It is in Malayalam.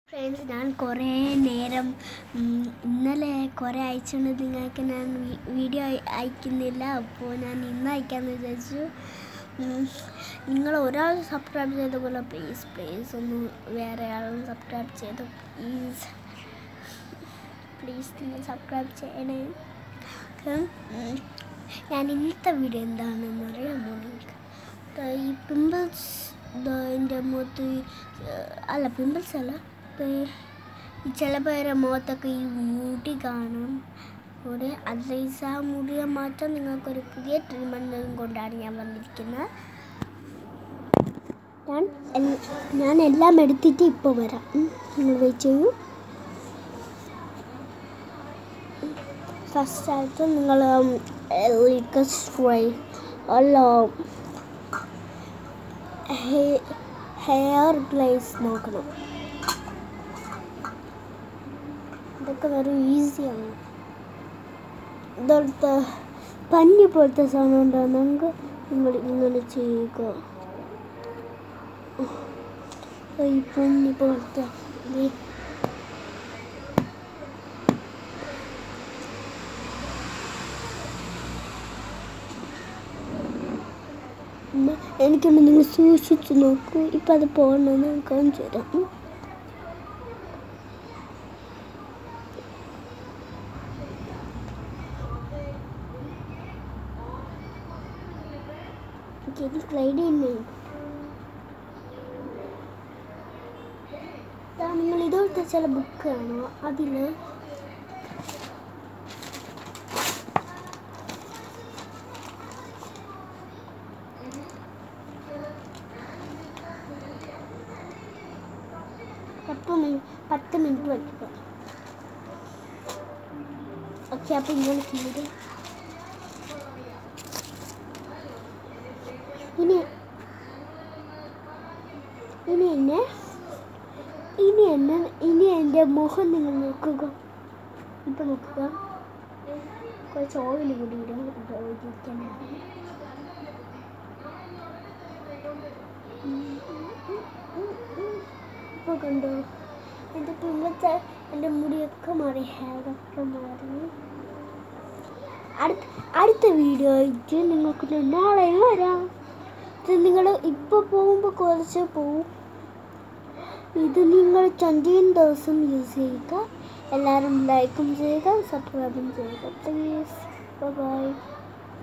ഫ്രണ്ട്സ് ഞാൻ കുറേ നേരം ഉം, ഇന്നലെ കുറേ അയച്ചുകൊണ്ട് നിങ്ങൾക്ക് ഞാൻ വി- വീഡിയോ അയ- അയക്കുന്നില്ല അപ്പോൾ ഞാൻ ഇന്ന് അയക്കാമെന്ന് വിചാരിച്ചു ഉം, നിങ്ങൾ ഒരാൾ സബ്സ്ക്രൈബ് ചെയ്ത പോലെ പ്ലീസ് പ്ലീസ് ഒന്ന് വേറെ ആളും സബ്സ്ക്രൈബ് ചെയ്തു പ്ലീസ് പ്ലീസ് നിങ്ങൾ സബ്സ്ക്രൈബ് ചെയ്യണേ ഉം, ഉം, ഞാൻ ഇന്നത്തെ വീഡിയോ എന്താണെന്ന് അറിയാമോ നിങ്ങൾക്ക് ദാ ഈ പിമ്പിൾസ് എൻ്റെ മുഖത്ത് ഈ, ഏഹ്, അല്ല പിമ്പിൾസ് അല്ല പേ- ഈ ചില പേരെ മുഖത്തൊക്കെ ഈ മുടി കാണും ഒരു അതേസ് ആ മുടിയെ മാറ്റാൻ നിങ്ങൾക്കൊരു പുതിയ ട്രീറ്റ്മെൻറ്റും കൊണ്ടാണ് ഞാൻ വന്നിരിക്കുന്നത് ഞാൻ എൽ- ഞാൻ എല്ലാം എടുത്തിട്ട് ഇപ്പോൾ വരാം ഉം, നിങ്ങൾ വെയിറ്റ് ചെയ്യൂ ഫസ്റ്റ് ആയിട്ട് നിങ്ങൾ സ്പ്രേ അല്ല ഹെയർ ഗ്ലേസ് നോക്കണം ഇതൊക്കെ വെറും ഈസിയാണ് ഇതടുത്ത് പഞ്ഞി പോലത്തെ സാധനം ഉണ്ടാകുന്നെങ്കിൽ നിങ്ങൾ ഇങ്ങനെ ചെയ്യുക ഈ പഞ്ഞി പോലത്തെ ഈ ഉമ്മ, എനിക്കുണ്ട് നിങ്ങൾ സൂക്ഷിച്ച് നോക്കൂ ഇപ്പം അത് പോകണമെന്ന് ഞാൻ കാണിച്ചു തരാം ഉം. എനിക്ക് ഇത് സ്ലൈഡ് ചെയ്യുന്നേ നിങ്ങൾ ഇതുപോലത്തെ ചില ബുക്ക് കാണുക അതിൽ പത്ത് മിനിറ്റ് പത്ത് മിനിറ്റ് വയ്ക്കുക ഓക്കെ അപ്പം ഇങ്ങനെ ചെയ്ത് ഇനി ഇനി എന്നെ ഇനി എന്നെ ഇനി എൻ്റെ മുഖം നിങ്ങൾ നോക്കുക ഇപ്പം നോക്കുക കുറച്ച് ഓയിൽ കൂടി ഇടും ഉപയോഗിക്കാൻ ഇപ്പോൾ കണ്ടോ എൻ്റെ പിന്നത്തെ എൻ്റെ മുടിയൊക്കെ മാറി ഹെയറൊക്കെ മാറി അടുത്ത അടുത്ത വീഡിയോ ആയിട്ട് നിങ്ങൾക്ക് ഞാൻ നാളെ വരാം ഇത് നിങ്ങൾ ഇപ്പോൾ പോകുമ്പോൾ കുറച്ച് പോവും ഇത് നിങ്ങൾ ചന്ദ്രൻ ദിവസം യൂസ് ചെയ്യുക എല്ലാവരും ലൈക്കും ചെയ്യുക സബ്സ്ക്രൈബും ചെയ്യുക പ്ലീസ് ബൈ